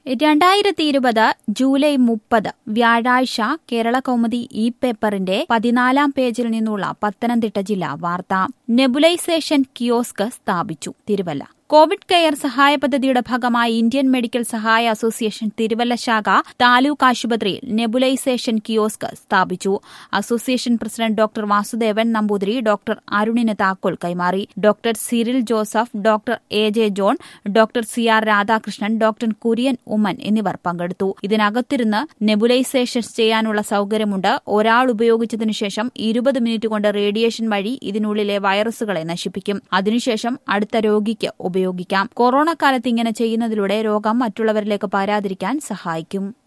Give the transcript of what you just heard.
രണ്ടായിരത്തി ഇരുപത് ജൂലൈ മുപ്പത് വ്യാഴാഴ്ച കേരള കൗമുദി ഇ പേപ്പറിന്റെ പതിനാലാം പേജിൽ നിന്നുള്ള പത്തനംതിട്ട ജില്ലാ വാർത്ത നെബുലൈസേഷൻ കിയോസ്ക് സ്ഥാപിച്ചു തിരുവല്ല കോവിഡ് കെയർ സഹായ പദ്ധതിയുടെ ഭാഗമായി ഇന്ത്യൻ മെഡിക്കൽ സഹായ അസോസിയേഷൻ തിരുവല്ല ശാഖ താലൂക്ക് ആശുപത്രിയിൽ നെബുലൈസേഷൻ കിയോസ്ക് സ്ഥാപിച്ചു association president doctor Vasudevan Namboothiri doctor അരുണിന് താക്കോൽ കൈമാറി doctor Cyril Joseph doctor A J John doctor C R Radhakrishnan doctor Kurian Oommen എന്നിവർ പങ്കെടുത്തു ഇതിനകത്തിരുന്ന് നെബുലൈസേഷൻ ചെയ്യാനുള്ള സൌകര്യമുണ്ട് ഒരാൾ ഉപയോഗിച്ചതിനു ശേഷം ഇരുപത് മിനിറ്റ് കൊണ്ട് റേഡിയേഷൻ വഴി ഇതിനുള്ളിലെ വൈറസുകളെ നശിപ്പിക്കും അതിനുശേഷം അടുത്ത രോഗിക്ക് ഉപയോഗിക്കാം കൊറോണ കാലത്ത് ഇങ്ങനെ ചെയ്യുന്നതിലൂടെ രോഗം മറ്റുള്ളവരിലേക്ക് പരാതിരിക്കാൻ സഹായിക്കും